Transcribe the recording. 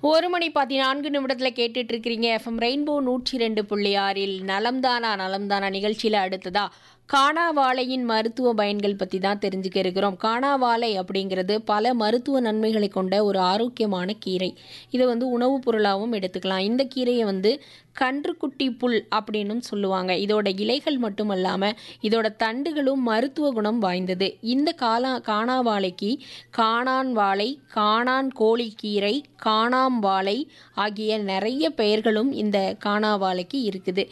ஒரு மணி பதினான்கு நிமிடத்தில் கேட்டுட்டு இருக்கிறீங்க எஃப்எம் ரெயின்போ நூற்றி ரெண்டு புள்ளி ஆறில் நலம்தானா நலம்தானா நிகழ்ச்சியில் அடுத்ததா காணாவாழையின் மருத்துவ பயன்கள் பற்றி தான் தெரிஞ்சுக்க இருக்கிறோம் காணாவாழை அப்படிங்கிறது பல மருத்துவ நன்மைகளை கொண்ட ஒரு ஆரோக்கியமான கீரை இதை வந்து உணவுப் பொருளாகவும் எடுத்துக்கலாம் இந்த கீரையை வந்து கன்றுக்குட்டி புல் அப்படின்னும் சொல்லுவாங்க இதோட இலைகள் மட்டுமல்லாமல் இதோட தண்டுகளும் மருத்துவ குணம் வாய்ந்தது இந்த காலா காணாவாழைக்கு காணான் வாழை காணான் கோழிக்கீரை காணாம் வாழை ஆகிய நிறைய பெயர்களும் இந்த காணாவாழைக்கு இருக்குது